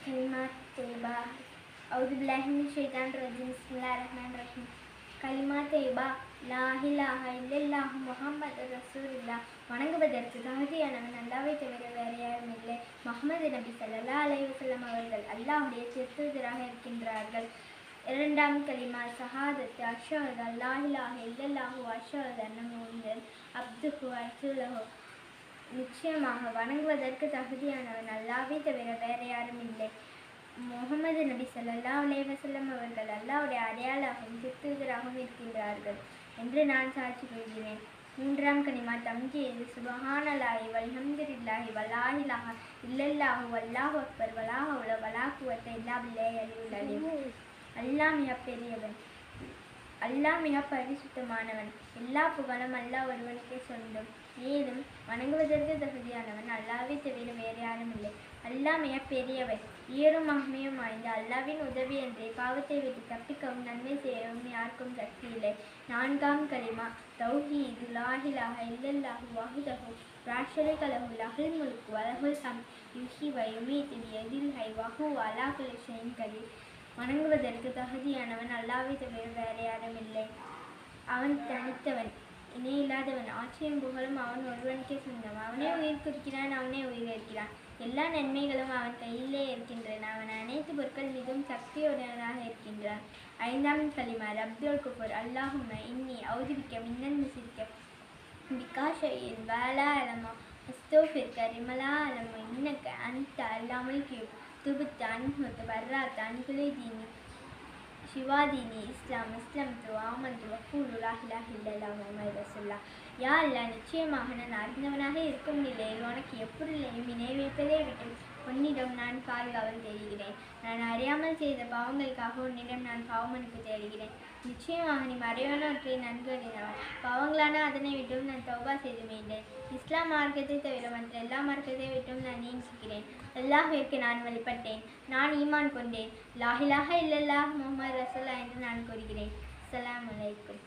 كلمات طيبة أعوذ بالله من الشيطان الرجيم بسم الله الرحمن الرحيم கலிமா தேபா லா இலாஹ இல்லல்லாஹு முஹம்மது ரசூலுல்லாஹ் வணங்குவதற்கு தகுதியானவன் அல்லாவை தவிர வேறு யாரும் இல்லை முகமது நபி ஸல்லல்லாஹு அலைஹி வஸல்லம் அவர்கள் அல்லாஹ்வுடைய திருத்தூதராக இருக்கின்றார்கள் இரண்டாம் கலிமா ஷஹாதத்து அஷ்ஹது அல்லா இலாஹ இல்லல்லாஹு அஷ்ஹது அன்ன முஹம்மதன் அப்துஹு ரசூலுஹு நிச்சயமாக வணங்குவதற்கு தகுதியானவன் அல்லாவை தவிர வேறு யாரும் இல்லை முகமது நபி ஸல்லல்லாஹு அலைஹி வஸல்லம் அவர்கள் அல்லாஹ்வுடைய அடையாளாகவும் திருத்தூதராகவும் இருக்கின்றார்கள் என்று நான் சாட்சி கொள்கிறேன் மூன்றாம் கனிமா தம்ஜீது சுபஹானல்லாஹி வல்ஹம்துலில்லாஹி வலா இலாஹ இல்லல்லாஹு வல்லாஹு அக்பர் வலா ஹவுல வலா குவத்த இல்லா பில்லாஹி அலியுல் அலீம் அல்லாஹ் மிக பெரியவன் அல்லாஹ் மிக பரிசுத்தமானவன் எல்லா புகழும் அல்லாஹ் ஒருவனுக்கே சொந்தம் மேலும் வணங்குவதற்கு தகுதியானவன் அல்லாவை தவிர வேறு யாரும் இல்லை அல்லாஹ் மிக பெரியவன் ஈரும் மகிமையும் வாய்ந்த அல்லாவின் உதவியன்றே பாவத்தை விட்டு தப்பிக்கவும் நன்மை செய்யவும் யாருக்கும் சக்தி இல்லை நான்காம் கலிமா தௌஹீது லாஹிலாஹ இல்லல்லாஹு வாஹிதஹு ராஷரி கலஹு லஹுல் முல்கு வலஹுல் ஹம் யுஹி வயுமீத் எதில் ஹை வஹு அலா குலி ஷைன் கலீர் வணங்குவதற்கு தகுதியானவன் அல்லாவை தவிர வேறு யாரும் இல்லை அவன் தனித்தவன் இணை இல்லாதவன் ஆட்சியும் புகழும் அவன் ஒருவனுக்கே சொந்தம் அவனே உயிர் குறிக்கிறான் அவனே உயிர் இருக்கிறான் எல்லா நன்மைகளும் அவன் கையிலே இருக்கின்றன அவன் அனைத்து பொருட்கள் மீதும் சக்தியுடையவனாக இருக்கின்றான் ஐந்தாம் கலிமா அப்துல் குபர் அல்லாஹும்ம இன்னி அவுதிபிக்க மின்னன் முசிரிக்க பிகாஷையின் வேலா அலமா அஸ்தோஃபிர்க ரிமலா அலமா இன்னக்க அந்த அல்லாமல் கியூ துபுத் அன்ஹுத் பர்ராத் அன்குலை தீனி சிவாதீனி இஸ்லாம் இஸ்லாம் து ஆமந்து வக்கூலு லாஹிலா இல்லல்லா முஹம்மது ரசுல்லா யா அல்லா நிச்சயமாக நான் அறிந்தவனாக இருக்கும் நிலையில் உனக்கு எப்பொருளையும் இணை வைப்பதை விட்டு உன்னிடம் நான் பாதுகாவல் தேடுகிறேன் நான் அறியாமல் செய்த பாவங்களுக்காக உன்னிடம் நான் பாவமனுக்கு தேடுகிறேன் நிச்சயமாக நீ மறைவானவற்றை நன்கு அறிந்தவன் பாவங்களான அதனை விட்டும் நான் தௌபா செய்து மீண்டேன் இஸ்லாம் மார்க்கத்தை தவிர மற்ற எல்லா மார்க்கத்தை விட்டும் நான் நீங்கிக்கிறேன் அல்லாஹ்விற்கு நான் வழிபட்டேன் நான் ஈமான் கொண்டேன் லாஹிலாக இல்லல்லாஹ் முகமது ரசூல்லா என்று நான் கூறுகிறேன் அஸ்ஸலாமு அலைக்கும்